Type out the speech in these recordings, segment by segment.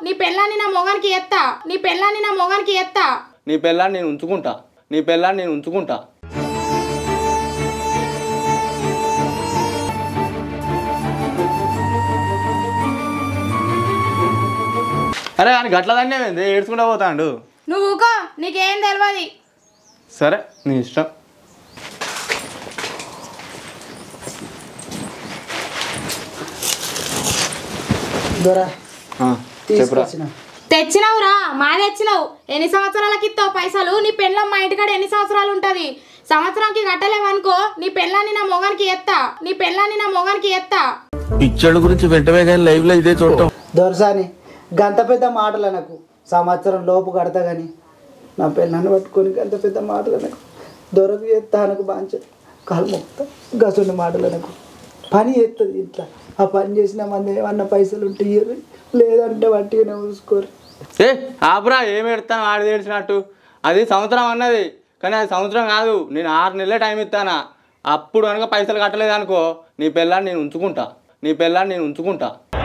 నీ పెళ్ళాన్ని నా మొగానికి ఎత్తా నీ పెళ్ళాన్ని నా మొగానికి ఎత్తా నీ పెళ్ళాన్ని నేను ఉంచుకుంటా నీ పెళ్ళాన్ని నేను ఉంచుకుంటా అరే అని గట్ల దాన్నే ఏంది ఏడ్చుకుంటా పోతాండు నువ్వు ఊకో నీకేం తెలియదు సరే నీ ఇష్టం దొరా ఆ, చెప్పురా తీసుకొచ్చిన తెచ్చినావురా మా తెచ్చినావు ఎన్ని సంవత్సరాలకి ఇస్తావు పైసలు నీ పెళ్ళం మా ఇంటికాడ ఎన్ని సంవత్సరాలు ఉంటది సంవత్సరానికి కట్టలేవనుకో నీ పెళ్ళాన్ని నా మొగానికి ఎత్తా నీ పెళ్ళాన్ని నా మొగానికి ఎత్తా పిక్చర్ల గురించి వెంటనే కానీ లైవ్ లో ఇదే చూడటం దొరసాని గంత పెద్ద మాటలు నాకు సంవత్సరం లోపు కడతా కానీ నా పిల్లని పట్టుకొని గంత పెద్ద మాటలు నాకు దొరకు ఎత్తా అనకు బాంచ కాలు మొక్తా గసుండి మాటలు నాకు పని చేస్తుంది ఇంట్లో ఆ పని చేసిన మంది ఏమన్నా పైసలు ఉంటే ఇయ్యరు లేదంటే వట్టిగానే చూసుకోరు ఏ ఆపురా ఏమి ఎడతాను ఆడి ఏడ్చినట్టు అది సంవత్సరం అన్నది కానీ అది సంవత్సరం కాదు నేను ఆరు నెలల టైం ఇస్తానా అప్పుడు కనుక పైసలు కట్టలేదు అనుకో నీ పెళ్ళాన్ని నేను ఉంచుకుంటా నీ పెళ్ళాన్ని నేను ఉంచుకుంటా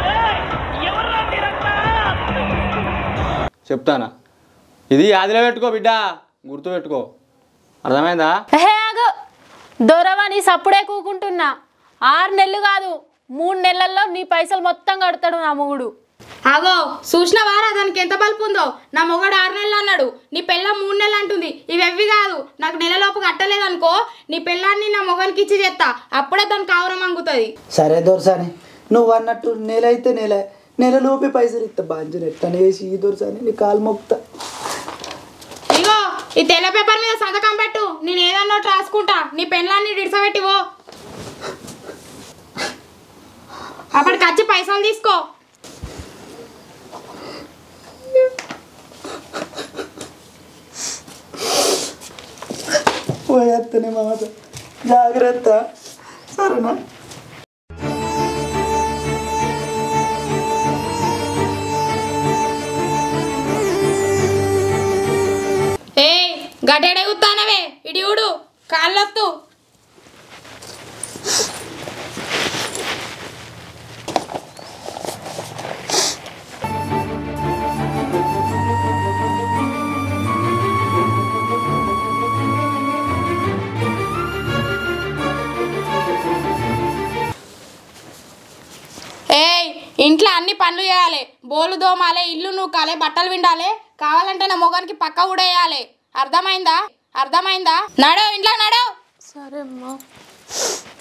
చెప్తానా ఇది యాదిలో పెట్టుకో బిడ్డ గుర్తు పెట్టుకో అర్థమైందా హే ఆగు దొరవని సప్పుడే కూకుంటున్నా ఆరు నెలలు కాదు మూడు నెలల్లో నీ పైసలు మొత్తం కడతాడు నా మొగుడు అగో చూసినవారా దానికి ఎంత బలుపు ఉందో నా మొగడు ఆరు నెలలు అన్నాడు నీ పెళ్ళ మూడు నెలలు అంటుంది ఇవెవ్వి కాదు నాకు నెలలోపు కట్టలేదనుకో నీ పెళ్ళాన్ని నా మొగనికి ఇచ్చి చేస్తా అప్పుడే దానికి ఆవరం అంగుతుంది సరే దొరసాని నువ్వు అన్నట్టు నెల అయితే నెల నెల లోపే పైసలు ఇస్తా బాంచని ఎట్టని వేసి ఈ దొరసాని నీ కాలు మొక్తా ఇగో ఈ తెల్ల పేపర్ మీద సంతకం పెట్టు నేను ఏదన్నట్టు రాసుకుంటా నీ పెళ్ళాన్ని డిడ్సబెట్టివో అప్పటికి వచ్చి పైసలు తీసుకో పోయేత్తనే మాట జాగ్రత్త సరేనా ఏ గడ్డెడే ఉత్తానవే ఇడి ఊడు కాళ్ళొత్తు ఏయ్ ఇంట్లో అన్ని పనులు చేయాలి బోలు దోమాలి ఇల్లు నూకాలి బట్టలు విండాలి కావాలంటే నా మొగానికి పక్క కూడా వేయాలి అర్థమైందా అర్థమైందా నడో ఇంట్లో నడో సరే అమ్మా